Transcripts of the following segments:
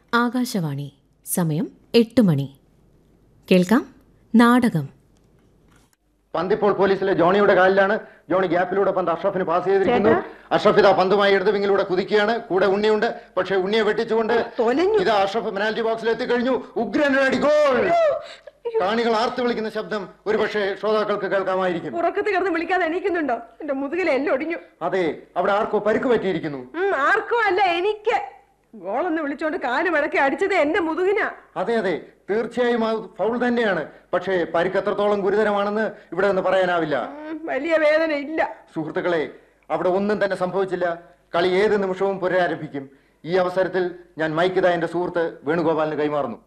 ആകാശവാണി സമയം എട്ട് മണി കേൾക്കാം നാടകം പന്തിപ്പോൾ പോലീസിലെ ജോണിയുടെ കാലിലാണ് ജോണി ഗ്യാപ്പിലൂടെ പന്ത് അഷ്റഫിന് പാസ് ചെയ്തിരിക്കുന്നു അഷ്റഫ് ഇതാ പന്തുമായി ഇടത് വിങ്ങിലൂടെ കുതിക്കുകയാണ് കൂടെ ഉണ്ണിയുണ്ട് പക്ഷേ ഉണ്ണിയെ വെട്ടിച്ചുകൊണ്ട് ഇതാ അഷ്റഫ് പെനാൽറ്റി ബോക്സിൽ എത്തിക്കഴിഞ്ഞു ഉഗ്രനടി ഗോൾ കാണികൾ ആർത്ത് വിളിക്കുന്ന ശബ്ദം ഒരുപക്ഷെ ശ്രോതാക്കൾക്ക് കേൾക്കാമായിരിക്കും ഉറക്കത്ത് കിടന്ന് വിളിക്കാതെ എണീക്കുന്നുണ്ടോ എന്റെ മുതുകിൽ എല്ലാം ഒടിഞ്ഞു അതെ അവിടെ ആർക്കോ പരിക്ക് പറ്റിയിരിക്കുന്നു ഉം, ആർക്കും അല്ല എനിക്ക് ഗോളൊന്ന് വിളിച്ചോണ്ട് കാല് മടക്കി അടിച്ചത് എന്റെ മുതുകിനാ അതെ അതെ തീർച്ചയായും അത് ഫൗൾ തന്നെയാണ് പക്ഷേ പരിക്ക് എത്രത്തോളം ഗുരുതരമാണെന്ന് ഇവിടെ നിന്ന് പറയാനാവില്ല ഉം, വലിയ വേദന ഇല്ല സുഹൃത്തുക്കളെ അവിടെ ഒന്നും തന്നെ സംഭവിച്ചില്ല കളി ഏത് നിമിഷവും പുനരാരംഭിക്കും ഈ അവസരത്തിൽ ഞാൻ മൈക്കിത എന്റെ സുഹൃത്ത് വേണുഗോപാലിന് കൈമാറുന്നു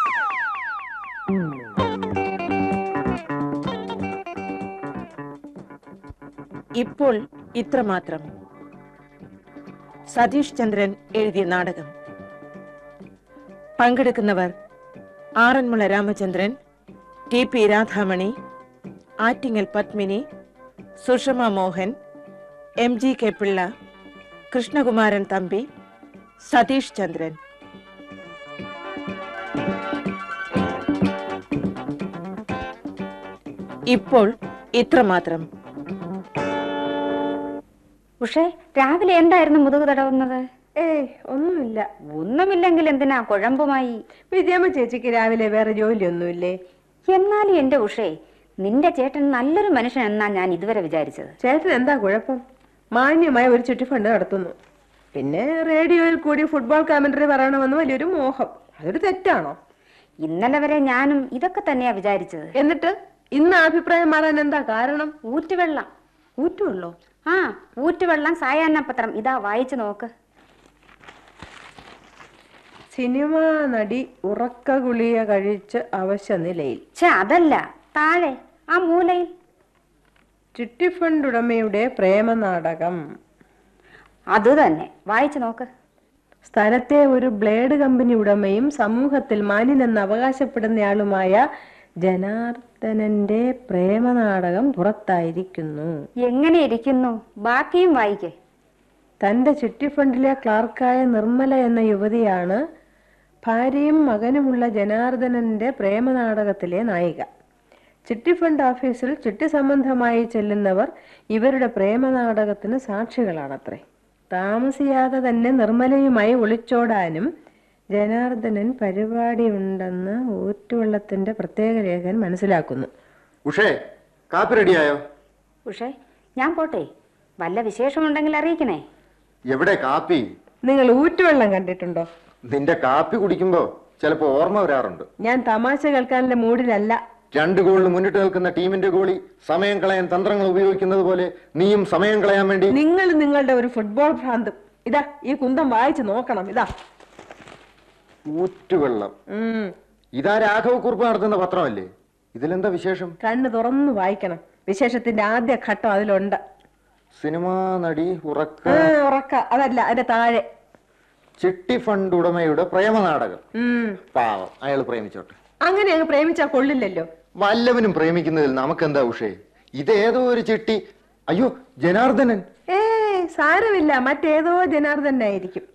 ഇപ്പോൾ ഇത്രമാത്രം സതീഷ് ചന്ദ്രൻ എഴുതിയ നാടകം പങ്കെടുക്കുന്നവർ Aranmula Ramachandran T P Radhamani Attingal Padmini Sushama Mohan M G K Pillai Krishnakumaran Thampi Satheesh Chandran ഇപ്പോൾ ഇത്രമാത്രം ഉഷേ രാവിലെ എന്തായിരുന്നു മുതുക് തടവുന്നത് ഏയ് ഒന്നുമില്ല ഒന്നുമില്ലെങ്കിൽ എന്തിനാ കുഴമ്പുമായി വിജയമ്മ ചേച്ചിക്ക് രാവിലെ വേറെ ജോലിയൊന്നുമില്ലേ എന്നാലും എന്റെ ഉഷേ നിന്റെ ചേട്ടൻ നല്ലൊരു മനുഷ്യൻ എന്നാ ഞാൻ ഇതുവരെ വിചാരിച്ചത് ചേട്ടൻ എന്താ കുഴപ്പം മാന്യമായ ഒരു ചുറ്റിഫണ്ട് നടത്തുന്നു പിന്നെ റേഡിയോയിൽ കൂടി ഫുട്ബോൾ കമന്ററി പറയണമെന്ന് വലിയൊരു മോഹം അതൊരു തെറ്റാണോ ഇന്നലെ വരെ ഞാനും ഇതൊക്കെ തന്നെയാ വിചാരിച്ചത് എന്നിട്ട് ഇന്ന് ആ അഭിപ്രായം മാറാൻ എന്താ കാരണം ഊറ്റുവെള്ളം ഊറ്റുള്ളോ ആ ഊറ്റുവെള്ളം സായാഹ്ന പത്രം ഇതാ വായിച്ചു നോക്ക് സിനിമാ നടി ഉറക്ക ഗുളിക കഴിച്ച് അവശ നിലയിൽ ഛെ അതല്ല താഴെ ആ മൂലയിൽ ചിട്ടിഫണ്ട് ഉടമയുടെ പ്രേമനാടകം അത് തന്നെ വായിച്ചു നോക്ക് സ്ഥലത്തെ ഒരു ബ്ലേഡ് കമ്പനി ഉടമയും സമൂഹത്തിൽ മാന്യനെന്ന് അവകാശപ്പെടുന്നയാളുമായ ജനാർദ്ദനന്റെ പ്രേമനാടകം പുറത്തായിരിക്കുന്നു എങ്ങനെ ഇരിക്കുന്നു ബാക്കിയും വായിക്കേ തന്റെ ചിട്ടിഫണ്ടിലെ ക്ലാർക്കായ നിർമ്മല എന്ന യുവതിയാണ് ഭാര്യയും മകനുമുള്ള ജനാർദ്ദനന്റെ പ്രേമനാടകത്തിലെ നായിക ചിട്ടിഫണ്ട് ഓഫീസിൽ ചിട്ടി സംബന്ധമായി ചെല്ലുന്നവർ ഇവരുടെ പ്രേമനാടകത്തിന് സാക്ഷികളാണത്രേ താമസിയാതെ തന്നെ നിർമ്മലയുമായി ഒളിച്ചോടാനും ജനാർദ്ദനൻ പരിപാടിയുണ്ടെന്ന് ഊറ്റുവെള്ളത്തിന്റെ പ്രത്യേക ലേഖൻ മനസ്സിലാക്കുന്നു ഉഷേ കാപ്പി റെഡിയായോ ഉഷേ ഞാൻ പോട്ടെ വല്ല വിശേഷമുണ്ടെങ്കിൽ അറിയിക്കണേ എവിടെ കാപ്പി നിങ്ങൾ ഊറ്റുവെള്ളം കണ്ടിട്ടുണ്ടോ നിന്റെ കാപ്പി കുടിക്കുമ്പോ ചിലപ്പോ ഓർമ്മ വരാറുണ്ട് ഞാൻ തമാശ കേൾക്കാനുള്ള മൂഡിലല്ല രണ്ട് ഗോളിന് മുന്നിട്ട് നിൽക്കുന്ന ടീമിന്റെ ഗോളി സമയം കളയാൻ തന്ത്രങ്ങൾ ഉപയോഗിക്കുന്നത് പോലെ നീയും സമയം കളയാൻ വേണ്ടി നിങ്ങൾ നിങ്ങളുടെ ഒരു ഫുട്ബോൾ ഭ്രാന്തും ഇതാ ഈ കുന്തം വായിച്ചു നോക്കണം ഇതാ ഊറ്റുവെള്ളം ഉം. ഇതാ രാഘവ കുറിപ്പ് നടത്തുന്ന പത്രമല്ലേ ഇതിലെന്താ വിശേഷം കണ്ണ് തുറന്നു വായിക്കണം വിശേഷത്തിന്റെ ആദ്യ ഘട്ടം അതിലുണ്ട് സിനിമാ നടി ഉറക്ക ആ, ഉറക്ക അതല്ല അതിന്റെ താഴെ ചിട്ടി ഫണ്ട് ഉടമയുടെ പ്രേമനാടകം ഉം. പാവം അയാൾ പ്രേമിച്ചോട്ടെ അങ്ങനെ അങ്ങ് പ്രേമിച്ചാ കൊള്ളില്ലല്ലോ വല്ലവനും പ്രേമിക്കുന്നതിൽ നമുക്കെന്താ ഉഷേ ഇതേതോ ഒരു ചിട്ടി അയ്യോ ജനാർദ്ദനൻ ഏ സാരമില്ല മറ്റേതോ ജനാർദ്ദനായിരിക്കും